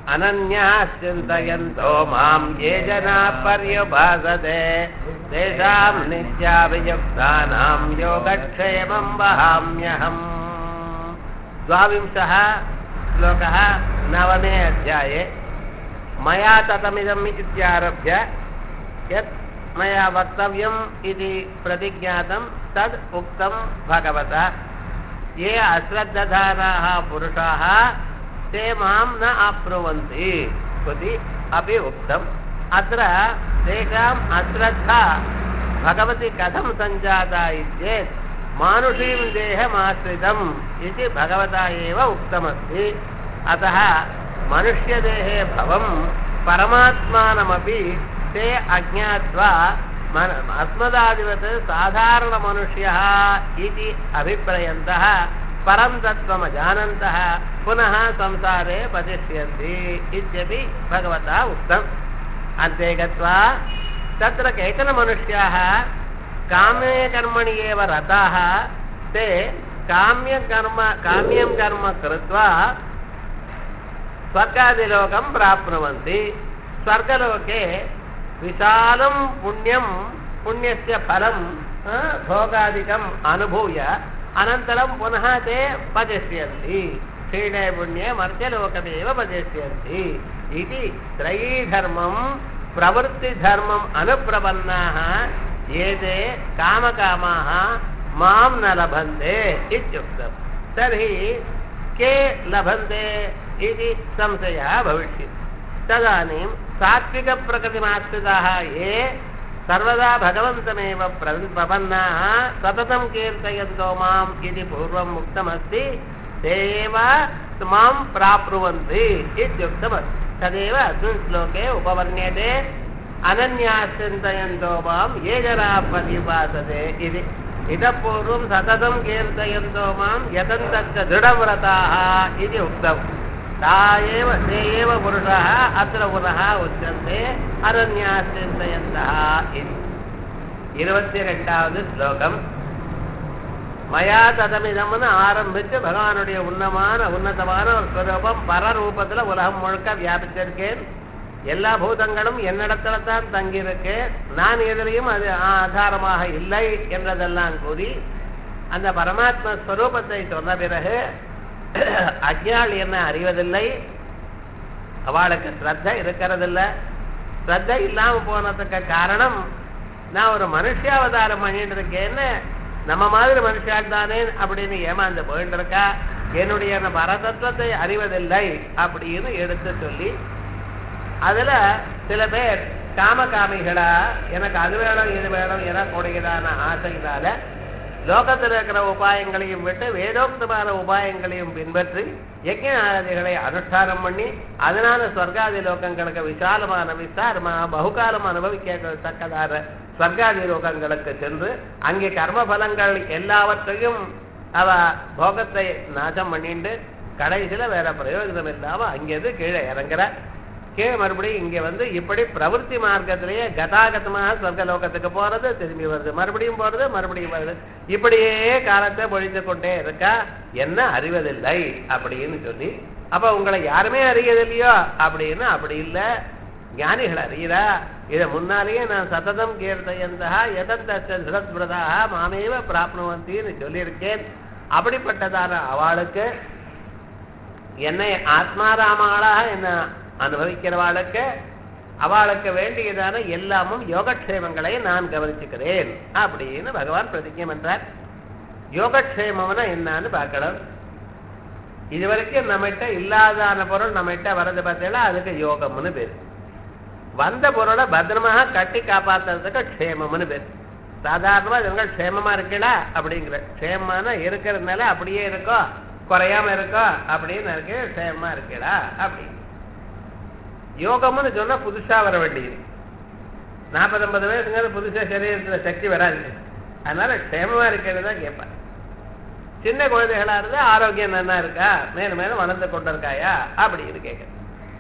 अनन्याः चिन्तयन्तो माम् ये जनाः पर्युभासते तेषां नित्याभियुक्तानां योगक्षेमं वहाम्यहम् द्वाविंशः श्लोकः नवमे अध्याये मया ततमिदम् इत्यारभ्य यत् मया वक्तव्यम् इति प्रतिज्ञातं तद् उक्तं भगवता ये अश्रद्धधाराः पुरुषाः ते मां न आप्नुवन्ति इति अपि उक्तम् अत्र तेषाम् अश्रद्धा भगवति कथं सञ्जाता इत्येत् मानुषीं देहमाश्रितम् इति भगवता एव उक्तमस्ति अतः मनुष्यदेहे भवं परमात्मानमपि ते अज्ञात्वा मन अस्मदादिवत् साधारणमनुष्यः इति अभिप्रयन्तः परं तत्त्वमजानन्तः पुनः संसारे पतिष्यन्ति इत्यपि भगवता उक्तम् अन्ते गत्वा तत्र केचन मनुष्याः काम्ये कर्मणि एव रताः ते काम्यकर्म काम्यं कर्म कृत्वा स्वर्गादिलोकं प्राप्नुवन्ति स्वर्गलोके विशालं पुण्यं पुण्यस्य फलं भोगादिकम् अनुभूय अनन्तरं पुनः ते पतिष्यन्ति क्षीणे पुण्ये मर्त्यलोकमेव पतिष्यन्ति इति त्रयीधर्मं प्रवृत्तिधर्मम् अनुप्रपन्नाः एते कामकामाः मां न लभन्ते इत्युक्तं तर्हि के लभन्ते इति संशयः भविष्यति तदानीं सात्विकप्रकृतिमाश्रिताः ये सर्वदा भगवन्तमेव प्र प्रपन्नाः सततं कीर्तयन्तो माम् इति पूर्वम् उक्तमस्ति ते एव मां प्राप्नुवन्ति इत्युक्तमस्ति तदेव अस्मिन् श्लोके उपवर्ण्यते अनन्याश्चिन्तयन्तो मां ये जनाः पर्युपासते इति इतः पूर्वं सततं कीर्तयन्तो मां यतन्तश्च दृढव्रताः इति उक्तम् ता एव ते एव पुरुषाः अत्र पुनः उच्यन्ते अरण्याश्चिन्तयन्तः इति இருபத்தி ரெண்டாவது ஸ்லோகம் மயா ததமிதம்னு ஆரம்பிச்சு பகவானுடைய உன்னமான உன்னதமான ஒரு ஸ்வரூபம் பரரூபத்துல உலகம் முழுக்க வியாபிச்சிருக்கேன் எல்லா பூதங்களும் என்னிடத்துல தான் தங்கியிருக்கு நான் எதிலையும் அது ஆதாரமாக இல்லை என்றதெல்லாம் கூறி அந்த பரமாத்ம ஸ்வரூபத்தை சொன்ன பிறகு அஜ்ஞாள் என்ன அறிவதில்லை அவளுக்கு ஸ்ரத்த இருக்கிறதில்ல ஸ்ரத்த இல்லாம போனதுக்கு காரணம் நான் ஒரு மனுஷாவதாரம் பண்ணிட்டு இருக்கேன்னு நம்ம மாதிரி மனுஷால் தானே அப்படின்னு ஏமாந்து போயிட்டு இருக்கா என்னுடைய பரதத்துவத்தை அறிவதில்லை அப்படின்னு எடுத்து சொல்லி அதுல சில பேர் காமகாமிகளா எனக்கு அது வேணும் இது வேணும் என கூடியதான ஆசையினால லோகத்தில் இருக்கிற உபாயங்களையும் விட்டு வேதோக்தமான உபாயங்களையும் பின்பற்றி யஜ்ய ஆராதிகளை அனுஷ்டானம் பண்ணி அதனால ஸ்வர்காதி லோகங்களுக்கு விசாலமான விஸ்தாரமா பகுகாலம் அனுபவிக்கத்தக்கதான ஸ்வர்காதி லோகங்களுக்கு சென்று அங்கே கர்மபலங்கள் எல்லாவற்றையும் அவ போகத்தை நாசம் பண்ணிட்டு கடைசியில வேற பிரயோஜனம் இல்லாம அங்கேருந்து கீழே இறங்குற கீழே மறுபடியும் இங்க வந்து இப்படி பிரவருத்தி மார்க்கத்திலேயே கதாகதமாக சொர்க்கலோகத்துக்கு போறது திரும்பி வருது மறுபடியும் போறது மறுபடியும் வருது இப்படியே காலத்தை பொழித்து கொண்டே இருக்கா என்ன அறிவதில்லை அப்படின்னு சொல்லி அப்ப உங்களை யாருமே அறியதில்லையோ அப்படின்னு அப்படி இல்லை ஞானிகள் அறிகிறா இதை முன்னாலேயே நான் சததம் கீர்த்தயந்தா எதந்தா மாமேவ பிராப்னுவந்தின்னு சொல்லியிருக்கேன் அப்படிப்பட்டதான அவளுக்கு என்னை ஆத்மாராமாளாக என்ன அனுபவிக்கிறவாளுக்கு அவளுக்கு வேண்டியதான எல்லாமும் யோகக்ஷேமங்களை நான் கவனிச்சுக்கிறேன் அப்படின்னு பகவான் பிரதிஜை பண்றார் யோகக்ஷேமம்னா என்னன்னு பார்க்கணும் இதுவரைக்கும் நம்மகிட்ட இல்லாதான பொருள் நம்மகிட்ட வரது பார்த்தீங்கன்னா அதுக்கு யோகம்னு பேர் வந்த பொருளை பத்திரமாக கட்டி காப்பாத்துறதுக்கு க்ஷேமம்னு பேர் சாதாரணமா இவங்க க்ஷேமமா இருக்கலா அப்படிங்கிற க்ஷேமான இருக்கிறதுனால அப்படியே இருக்கோ குறையாம இருக்கோ அப்படின்னு இருக்கு க்ஷேமமா இருக்கலா அப்படின்னு யோகம்னு சொன்னா புதுசா வர வேண்டியது நாற்பது ஐம்பது வயசுங்கிறது புதுசா சரீரத்துல சக்தி வராது அதனால க்ஷேமமா இருக்கிறது தான் கேட்பேன் சின்ன குழந்தைகளா இருந்தா ஆரோக்கியம் நல்லா இருக்கா மேலும் மேலும் வளர்ந்து கொண்டிருக்காயா அப்படின்னு கேட்க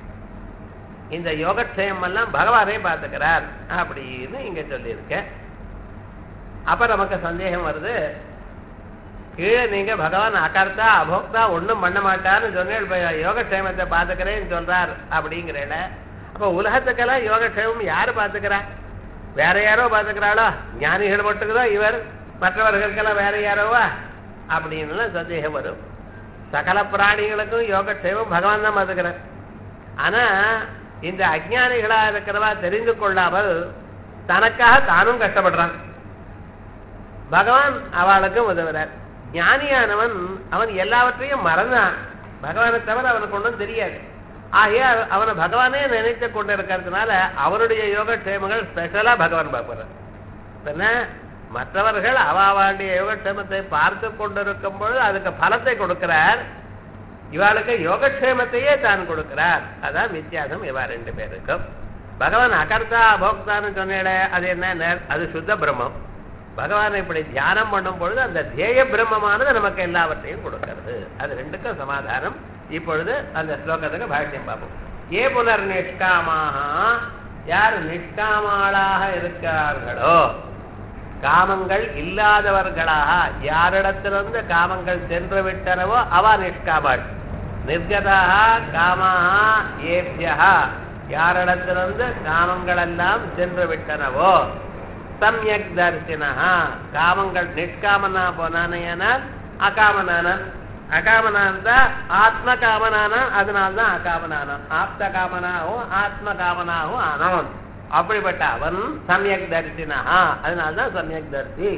இந்த யோகக்ஷயம் எல்லாம் பகவானே பார்த்துக்கிறார் அப்படின்னு இங்க சொல்லியிருக்கேன் அப்ப நமக்கு சந்தேகம் வருது கீழே நீங்க பகவான் அகர்த்தா அபோக்தா ஒண்ணும் பண்ண மாட்டான்னு சொன்னேன் யோகக்ஷேமத்தை பாத்துக்கிறேன்னு சொல்றார் அப்படிங்கிறேன் அப்ப உலகத்துக்கெல்லாம் யோகக்ஷேமம் யாரு பாத்துக்கிறா வேற யாரோ பாத்துக்கிறாளோ ஞானிகள் மட்டும்தான் இவர் மற்றவர்களுக்கெல்லாம் வேற யாரோவா அப்படின்னு சந்தேகம் வரும் சகல பிராணிகளுக்கும் யோகக்ஷேமம் பகவான் தான் பாத்துக்கிறார் ஆனா இந்த அஜ்ஞானிகளா இருக்கிறவா தெரிந்து கொள்ளாமல் தனக்காக தானும் கஷ்டப்படுறான் பகவான் அவளுக்கும் உதவுறார் ஞானியானவன் அவன் எல்லாவற்றையும் மறந்தான் பகவானை தவிர அவனுக்கு ஒன்றும் தெரியாது ஆகையால் அவனை பகவானே நினைத்து கொண்டு இருக்கிறதுனால அவருடைய யோகக்ஷேமங்கள் ஸ்பெஷலா பகவான் பார்க்கிறார் என்ன மற்றவர்கள் அவாவாண்டிய யோகக்ஷேமத்தை பார்த்து கொண்டிருக்கும் பொழுது அதுக்கு பலத்தை கொடுக்கிறார் இவாளுக்கு யோகக்ஷேமத்தையே தான் கொடுக்கிறார் அதான் வித்தியாசம் இவா ரெண்டு பேருக்கும் பகவான் அகர்த்தா அபோக்தான்னு சொன்னேட அது என்ன அது சுத்த பிரம்மம் பகவானை இப்படி தியானம் பண்ணும் பொழுது அந்த தேய பிரம்மமானது நமக்கு எல்லாவற்றையும் கொடுக்கிறது அது ரெண்டுக்கும் சமாதானம் இப்பொழுது அந்த ஸ்லோகத்துக்கு பாஷ்யம் பார்ப்போம் ஏ புனர் நிஷ்காமாக யார் நிஷ்காமாளாக இருக்கிறார்களோ காமங்கள் இல்லாதவர்களாக யாரிடத்திலிருந்து காமங்கள் சென்று விட்டனவோ அவ நிஷ்காமாள் நிர்கதா காமாக ஏபியா யாரிடத்திலிருந்து காமங்கள் எல்லாம் சென்று விட்டனவோ சமயக் தரிசனா காமங்கள் நிஷ்காமனா போனானையானால் அகாமனானான் அகாமனான் ஆத்ம காமனானான் அதனால்தான் அகாமனானான் ஆப்த காமனாகவும் ஆத்ம காமனாகவும் ஆனான் அப்படிப்பட்ட அவன் சமயக் தரிசினா அதனால்தான் சமயக் தரிசி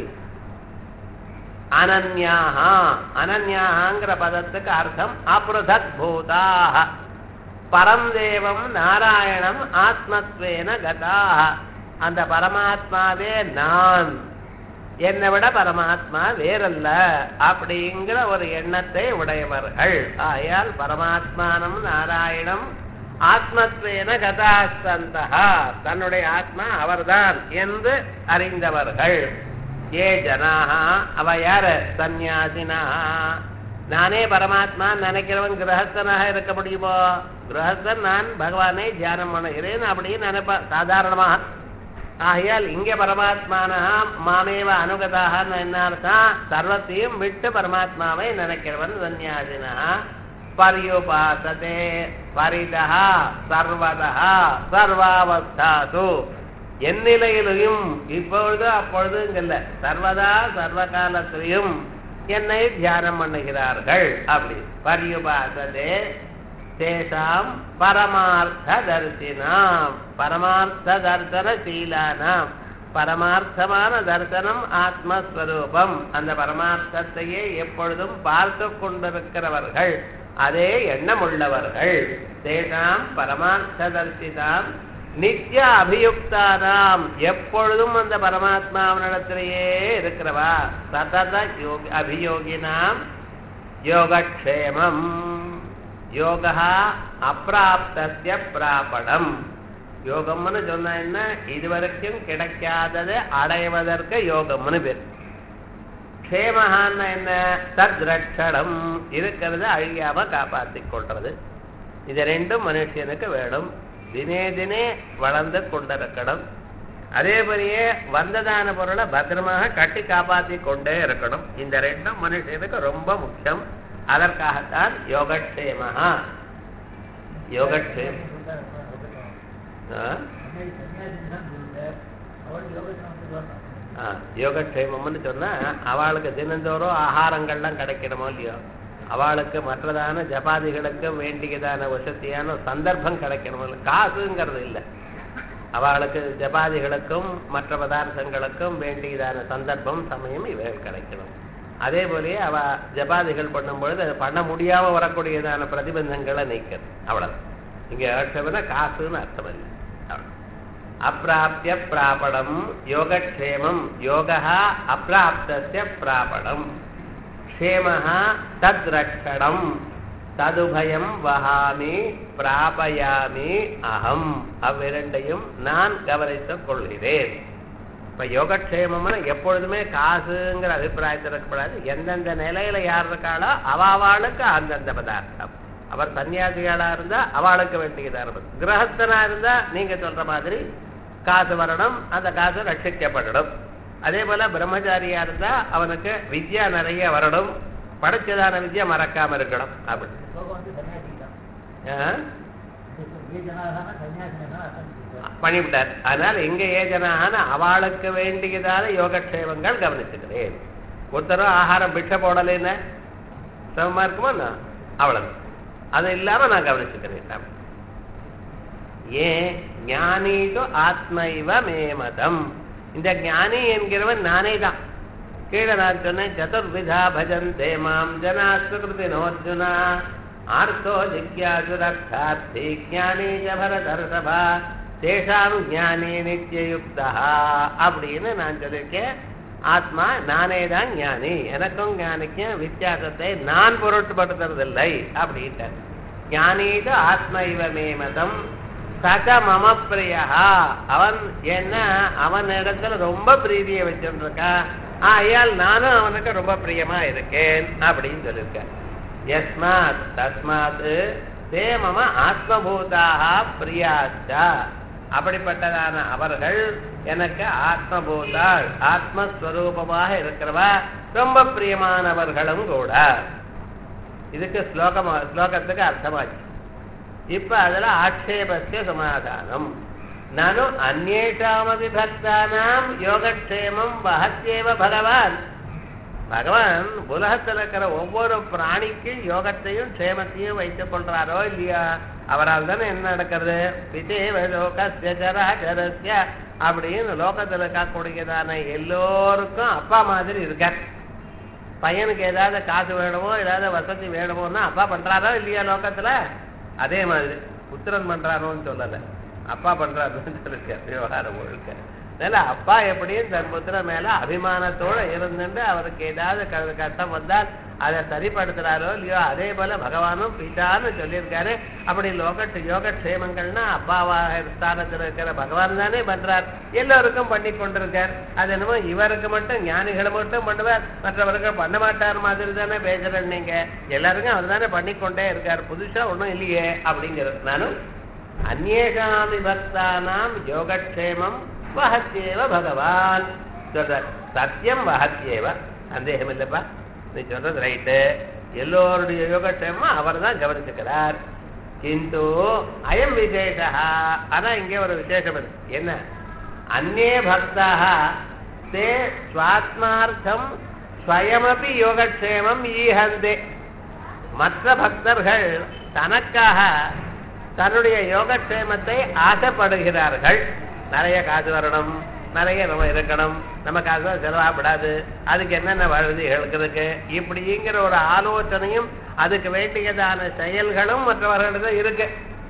அனன்யாஹா அனன்யாங்கிற பதத்துக்கு அர்த்தம் அப்ருதத் பூதாக பரம் தேவம் நாராயணம் ஆத்மத்வேன கதாக அந்த பரமாத்மாவே நான் என்னை விட பரமாத்மா வேறல்ல அப்படிங்கிற ஒரு எண்ணத்தை உடையவர்கள் ஆயால் பரமாத்மானம் நாராயணம் ஆத்மத்வேன கதாஸ்தந்தா தன்னுடைய ஆத்மா அவர்தான் என்று அறிந்தவர்கள் ஏ ஜனாக அவ யாரு சந்நியாசினா நானே பரமாத்மா நினைக்கிறவன் கிரகஸ்தனாக இருக்க முடியுமோ கிரகஸ்தன் நான் பகவானை தியானம் பண்ணுகிறேன் அப்படின்னு நினைப்ப சாதாரணமாக ஆகையால் இங்கே பரமாத்மான மாமேவ அனுகதாக என்ன அர்த்தம் சர்வத்தையும் விட்டு பரமாத்மாவை நினைக்கிறவன் சந்நியாசினா பரியுபாசதே பரிதா சர்வதா சர்வாவஸ்தாது எந்நிலையிலையும் இப்பொழுது அப்பொழுதுங்கல்ல சர்வதா சர்வ காலத்திலையும் என்னை தியானம் பண்ணுகிறார்கள் அப்படி பரியுபாசதே தேசாம் பரமார்த்த தரிசினாம் பரமார்த்த தர்சன சீலானாம் பரமார்த்தமான தர்சனம் ஆத்மஸ்வரூபம் அந்த பரமார்த்தத்தையே எப்பொழுதும் பார்த்து கொண்டிருக்கிறவர்கள் அதே எண்ணமுள்ளவர்கள் தேசாம் பரமார்த்த தரிசிதாம் நித்திய அபியுக்தானாம் எப்பொழுதும் அந்த பரமாத்மாவனிடத்திலேயே இருக்கிறவா சதத யோக அபியோகினாம் யோகக்ஷேமம் யோகா அப்பிராப்தசிய பிராபணம் யோகம்னு சொன்னா என்ன இதுவரைக்கும் கிடைக்காததை அடைவதற்கு யோகம்னு பேர் க்ஷேமஹான்னா என்ன தத் ரட்சணம் இருக்கிறத அழியாம காப்பாற்றிக் கொள்றது இது ரெண்டும் மனுஷனுக்கு வேணும் தினே தினே வளர்ந்து கொண்டிருக்கணும் அதே மாதிரியே வந்ததான பொருளை பத்திரமாக கட்டி காப்பாற்றி கொண்டே இருக்கணும் இந்த ரெண்டும் மனுஷனுக்கு ரொம்ப முக்கியம் அதற்காகத்தான் யோகக்ஷேமஹா யோகக்ஷேம் யோகக்ஷேமம்னு சொன்னா அவளுக்கு தினந்தோறும் ஆகாரங்கள்லாம் கிடைக்கணுமோ இல்லையோ அவளுக்கு மற்றதான ஜபாதிகளுக்கு வேண்டியதான வசதியான சந்தர்ப்பம் கிடைக்கணுமோ இல்லை காசுங்கிறது இல்லை அவளுக்கு ஜபாதிகளுக்கும் மற்ற பதார்த்தங்களுக்கும் வேண்டியதான சந்தர்ப்பம் சமயம் இவைகள் கிடைக்கணும் அதே போலயே அவ ஜபாதிகள் பண்ணும்பொழுது அதை பண்ண முடியாம வரக்கூடியதான பிரதிபந்தங்களை நீக்கிறது அவ்வளவு இங்க அர்த்தம்னா காசுன்னு அர்த்தம் இல்லை அப்பிராப்திய பிராபணம் யோகக்ஷேமம் யோகா அப்பிராப்தஸ்ய பிராபணம் க்ஷேமஹா தத் ரட்சணம் ததுபயம் வகாமி பிராபயாமி அகம் அவ்விரண்டையும் நான் கவனித்துக் கொள்கிறேன் இப்ப யோகக்ஷேமம்னு எப்பொழுதுமே காசுங்கிற அபிப்பிராயத்தில் இருக்கக்கூடாது எந்தெந்த நிலையில யார் இருக்காளோ அவாவாளுக்கு அந்தந்த பதார்த்தம் அவர் சன்னியாசிகளா இருந்தா அவளுக்கு வேண்டியதா இருக்கும் கிரகஸ்தனா இருந்தா நீங்க சொல்ற மாதிரி காசு வரணும் அந்த காசு ரட்சிக்கப்படணும் அதே போல பிரம்மச்சாரியா இருந்தா அவனுக்கு வித்யா நிறைய வரணும் படைச்சதான வித்யா மறக்காம இருக்கணும் அப்படி ஸ்லோகம் வந்து சன்னியாசி தான் ஆ? ஜனாதான சன்னியாசினா அர்த்தம் சொல்றாரு. பண்ணிவிட்டார் அதனால எங்க ஏஜனான அவளுக்கு வேண்டியதான யோகக்ஷேமங்கள் கவனிச்சுக்கிறேன் ஒருத்தரும் ஆகாரம் பிட்சை போடலைன்னு சமமா இருக்குமா என்ன? அவ்வளவு அது இல்லாம நான் கவனிச்சுக்கிறேன் சாமி. ஏன் ஞானிது ஆத்மைவ மேமதம் இந்த ஞானி என்கிறவன் நானே தான் கீழே நான் சொன்னேன் சதுர்விதா பஜந்தே மாம் ஜனா சுகிருதினோர்ஜுனா ஆர்த்தோ ஜிக்யாசுரக்ஷார்த்தி ஞானி ஜபரதர்ஷபா தேஷாம் ஞானி நித்தியயுக்தா அப்படின்னு நான் சொல்லியிருக்கேன் ஆத்மா நானே தான் ஞானி எனக்கும் ஞானிக்கும் வித்தியாசத்தை நான் பொருட்படுத்துறதில்லை அப்படின்ட்டார் ஞானீது ஆத்ம இவ மே மதம் சக மம பிரியா அவன் என்ன அவன் இடத்துல ரொம்ப பிரீதியை வச்சுருக்கான் ஆயால் நானும் அவனுக்கு ரொம்ப பிரியமா இருக்கேன் அப்படின்னு சொல்லியிருக்கேன் யஸ்மாத் தஸ்மாத் தே மம ஆத்மபூதாக பிரியாச்சா அப்படிப்பட்டதான அவர்கள் எனக்கு ஆத்மபூதாள் ஆத்மஸ்வரூபமாக இருக்கிறவா ரொம்ப பிரியமானவர்களும் கூட இதுக்கு ஸ்லோகம் ஸ்லோகத்துக்கு அர்த்தமாச்சு இப்ப அதுல ஆட்சேபஸ்ய சமாதானம் நனு அந்நேஷாமபி பக்தானாம் யோகக்ஷேமம் வகத்தேவ பகவான் பகவான் உலகத்தில் இருக்கிற ஒவ்வொரு பிராணிக்கும் யோகத்தையும் க்ஷேமத்தையும் வைத்துக் கொள்றாரோ இல்லையா அவரால் தானே என்ன நடக்கிறது விதேவ லோகஸ்ய ஜராஜரஸ்ய அப்படின்னு லோகத்தில் இருக்கக்கூடியதான எல்லோருக்கும் அப்பா மாதிரி இருக்கார் பையனுக்கு ஏதாவது காசு வேணுமோ ஏதாவது வசதி வேணுமோன்னா அப்பா பண்றாரோ இல்லையா லோகத்துல அதே மாதிரி புத்திரன் பண்றாரோன்னு சொல்லல அப்பா பண்றாருன்னு சொல்லிருக்க விவகாரம் முழுக்க அதனால அப்பா எப்படியும் தன் புத்திரன் மேல அபிமானத்தோட இருந்துட்டு அவருக்கு ஏதாவது க- கஷ்டம் வந்தால் அதை சரிப்படுத்துறாரோ இல்லையோ அதே போல பகவானும் பிதான்னு சொல்லியிருக்காரு அப்படி லோக யோகக்ஷேமங்கள்னா அப்பாவாக ஸ்தானத்தில் இருக்கிற பகவான் தானே பண்றார் எல்லோருக்கும் பண்ணி கொண்டிருக்கார் அது என்னமோ இவருக்கு மட்டும் ஞானிகளை மட்டும் பண்ணுவார் மற்றவர்கள் பண்ண மாட்டார் மாதிரி தானே பேசுறேன் நீங்க எல்லாருக்கும் அவர் தானே பண்ணிக்கொண்டே இருக்கார் புதுசா ஒண்ணும் இல்லையே அப்படிங்கிறது நானும் அந்நேகாமி பக்தானாம் யோகக்ஷேமம் வஹத்யேவ பகவான் சொல்றார் சத்தியம் வஹத்யேவ சந்தேகம் இல்லப்பா நீ சொல்றது ரைட்டு எல்லோருடைய யோகக்ஷேமம் அவர் தான் கவனிச்சுக்கிறார் கிந்து அயம் விசேஷா ஆனா இங்கே ஒரு விசேஷம் இருக்கு என்ன அந்நே பக்தாக தே ஸ்வாத்மார்த்தம் ஸ்வயமபி யோகக்ஷேமம் ஈஹந்தே மற்ற பக்தர்கள் தனக்காக தன்னுடைய யோகக்ஷேமத்தை ஆசைப்படுகிறார்கள் நிறைய காசு வரணும் நிறைய நம்ம இருக்கணும் நம்ம காசு தான் செலவாகப்படாது அதுக்கு என்னென்ன வழுதி இருக்கு இப்படிங்கிற ஒரு ஆலோசனையும் அதுக்கு வேண்டியதான செயல்களும் மற்றவர்களிடம் இருக்கு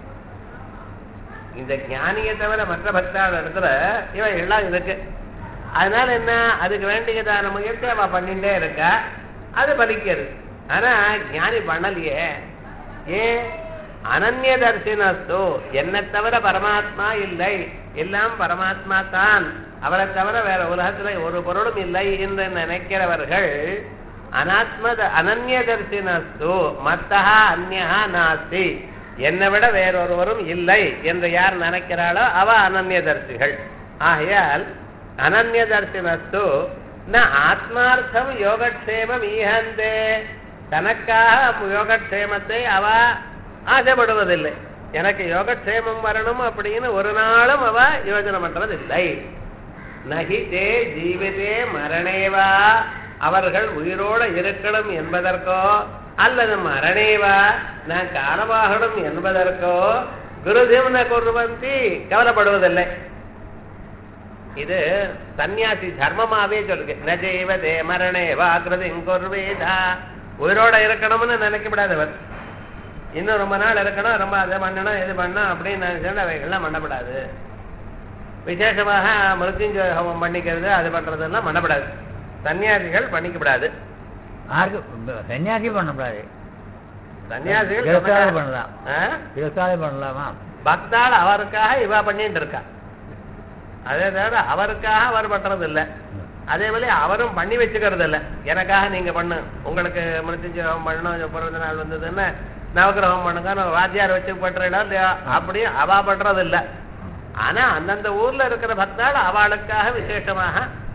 இந்த ஞானியை தவிர மற்ற பக்தாள் இடத்துல இவன் எல்லாம் இருக்கு அதனால என்ன அதுக்கு வேண்டியதான முயற்சி அவ பண்ணிட்டே இருக்கா அது பலிக்கிறது ஆனா ஞானி பண்ணலையே ஏன் அனன்ய தரிசனஸ்து என்னை தவிர பரமாத்மா இல்லை எல்லாம் பரமாத்மா தான் அவரை தவிர வேற உலகத்துல ஒரு பொருளும் இல்லை என்று நினைக்கிறவர்கள் அனாத்ம அனன்ய தரிசனஸ்து மத்தஹா அந்யஹா நாஸ்தி என்னை விட வேறொருவரும் இல்லை என்று யார் நினைக்கிறாளோ அவ அனன்யதர்சிகள் ஆகையால் அனன்யதர்சினஸ்து ந ஆத்மார்த்தம் யோகக்ஷேமம் ஈஹந்தே தனக்காக யோகக்ஷேமத்தை அவ ஆசைப்படுவதில்லை எனக்கு யோகக்ஷேமம் வரணும் அப்படின்னு ஒரு நாளும் அவ யோஜனை பண்றதில்லை நகி தே ஜீவிதே மரணேவா அவர்கள் உயிரோடு இருக்கணும் என்பதற்கோ அல்லது மரணேவா நான் காலமாகணும் என்பதற்கோ குருதிம்ன குருவந்தி கவலைப்படுவதில்லை இது சந்நியாசி தர்மமாவே சொல்லுங்க நஜைவதே மரணேவா கிருதிங் குர்வேதா உயிரோட இருக்கணும்னு நினைக்கப்படாதவர் இன்னும் ரொம்ப நாள் இருக்கணும் ரொம்ப அதை பண்ணணும் இது பண்ணணும் அப்படின்னு நினைச்சா அவைகள்லாம் பண்ணப்படாது விசேஷமாக மிருத்யுஞ்சய ஹோமம் பண்ணிக்கிறது அது பண்றதெல்லாம் பண்ணப்படாது சன்னியாசிகள் பண்ணிக்கப்படாது யாருக்கு சன்னியாசி பண்ணக்கூடாது சன்னியாசிகள் கிரகஸ்தாலே சொன்னாங்க. பண்ணலாம் ஆ? கிரகஸ்தாலே பண்ணலாமா பக்தாள் அவருக்காக இவ பண்ணிட்டு இருக்கா அதே தவிர அவருக்காக அவர் பண்றது இல்ல அதே போல அவரும் பண்ணி வச்சுக்கிறது இல்ல எனக்காக நீங்க பண்ணு உங்களுக்கு மிருத்யுஞ்சயம் பண்ணணும் பிறந்த நாள் வந்ததுன்னா நவகிரகம் பண்ணுங்க வாத்தியார் வச்சு பண்றீங்களா இல்லையா அப்படி அவ பண்றது இல்ல ஆனா அந்தந்த ஊர்ல இருக்கிற பக்தாள் அவளுக்காக விசேஷமாக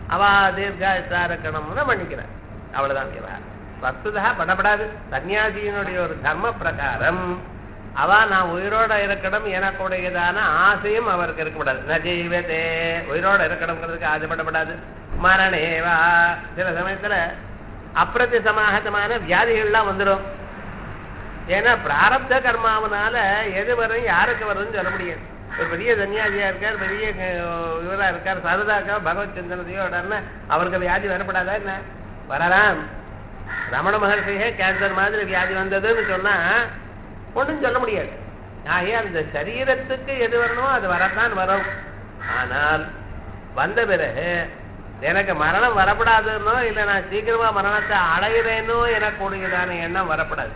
அவ தீர்காயுஷா இருக்கணும்னு பண்ணிக்கிறார் அவ்வளவுதான் விவகாரம் வஸ்துதா பண்ணப்படாது சன்னியாசியினுடைய ஒரு தர்ம பிரகாரம் அவ நான் உயிரோட இருக்கணும் எனக்குடையதான ஆசையும் அவருக்கு இருக்கக்கூடாது ந ஜீவதே உயிரோட இருக்கணுங்கிறதுக்கு ஆசைப்படப்படாது மரணேவா சில சமயத்துல அப்பிரத்தி சமாகத்தமான வியாதிகள்லாம் வந்துடும் ஏன்னா பிராரப்த கர்மாவனால எது வரும் யாருக்கு வரும்னு சொல்ல முடியாது ஒரு பெரிய சன்னியாசியா இருக்கார் பெரிய அஹ், இவரா இருக்கார் சரதா இருக்கார் பகவத் சிந்தனத்தையோட அவருக்கு வியாதி வரப்படாதா என்ன வரலாம் ரமண மகர்ஷியே கேன்சர் மாதிரி வியாதி வந்ததுன்னு சொன்னா ஒண்ணும் சொல்ல முடியாது ஆகிய அந்த சரீரத்துக்கு எது வரணுமோ அது வரத்தான் வரும் ஆனால் வந்த பிறகு எனக்கு மரணம் வரப்படாதுன்னோ இல்லை நான் சீக்கிரமா மரணத்தை அடைகிறேனோ எனக்கூடியதான எண்ணம் வரப்படாது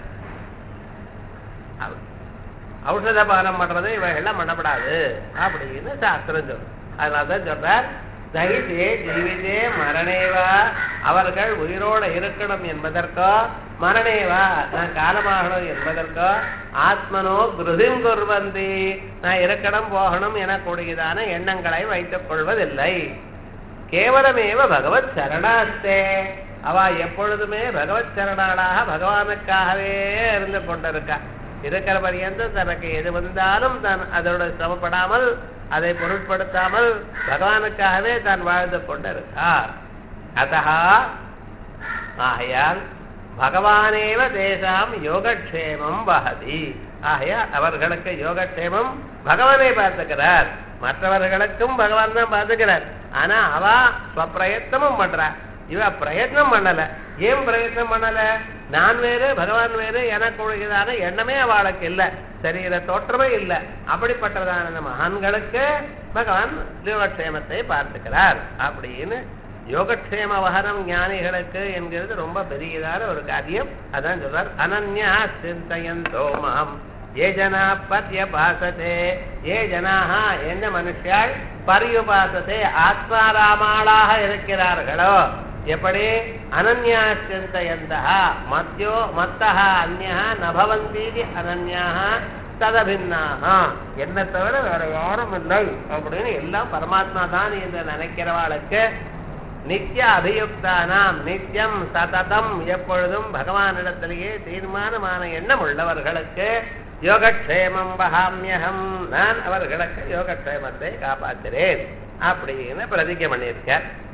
அவ- ஔஷத பானம் பண்றது இவைகள்லாம் பண்ணப்படாது அப்படின்னு சாஸ்திரம் சொல்லும் அதனாலதான் சொல்றார் தகிதே ஜீவிதே மரணேவா அவர்கள் உயிரோட இருக்கணும் என்பதற்கோ மரணேவா நான் காலமாகணும் என்பதற்கோ ஆத்மனோ கிருதிம் குர்வந்தி நான் இருக்கணும் போகணும் எனக்கூடியதான எண்ணங்களை வைத்துக் கொள்வதில்லை கேவலமேவ பகவத் சரணாஸ்தே அவ எப்பொழுதுமே பகவத் சரணாளாக பகவானுக்காகவே இருந்து கொண்டிருக்கா இருக்கிற பரியந்தம் தனக்கு எது வந்தாலும் தான் அதோட சிரமப்படாமல் அதை பொருட்படுத்தாமல் பகவானுக்காகவே தான் வாழ்ந்து கொண்டிருக்கார் அத்தகா ஆகையால் பகவானேவ தேசாம் யோகக்ஷேமம் வஹதி ஆகையால் அவர்களுக்கு யோகக்ஷேமம் பகவானே பார்த்துக்கிறார் மற்றவர்களுக்கும் பகவான் தான் பார்த்துக்கிறார் ஆனா அவ ஸ்வப்பிரயத்தனமும் பண்றா இவ பிரயத்னம் பண்ணல ஏன் பிரயத்னம் பண்ணல நான் வேறு பகவான் வேறு எனக்கு உழையதான எண்ணமே அவளுக்கு இல்ல சரீர தோற்றமே இல்ல அப்படிப்பட்டதான இந்த மகான்களுக்கு பகவான் யோகக்ஷேமத்தை பார்த்துக்கிறார் அப்படின்னு யோகக்ஷேம வகனம் ஞானிகளுக்கு என்கிறது ரொம்ப பெரியதான ஒரு காரியம் அதான் சொல்றார் அனன்யா சிந்தையந்தோ மாம் ஏ ஜனா பத்யபாசதே ஏ ஜனாக என்ன மனுஷாள் பரியுபாசதே ஆத்மாராமாளாக இருக்கிறார்களோ எப்படி அனன்யா சிந்தையந்தா மத்தியோ மத்தः அந்யா நபவந்தீதி அனன்யாக ததபின்னாக என்ன தவிர வேற யாரும் இல்லை அப்படின்னு எல்லாம் பரமாத்மா தான் என்று நினைக்கிறவாளுக்கு நித்திய அபியுக்தானாம் நித்தியம் சததம் எப்பொழுதும் பகவானிடத்திலேயே தீர்மானமான எண்ணம் உள்ளவர்களுக்கு யோகக்ஷேமம் வகாமியகம் நான் அவர்களுக்கு யோகக்ஷேமத்தை காப்பாற்றுறேன் அப்படின்னு பிரதிஜை பண்ணியிருக்கார்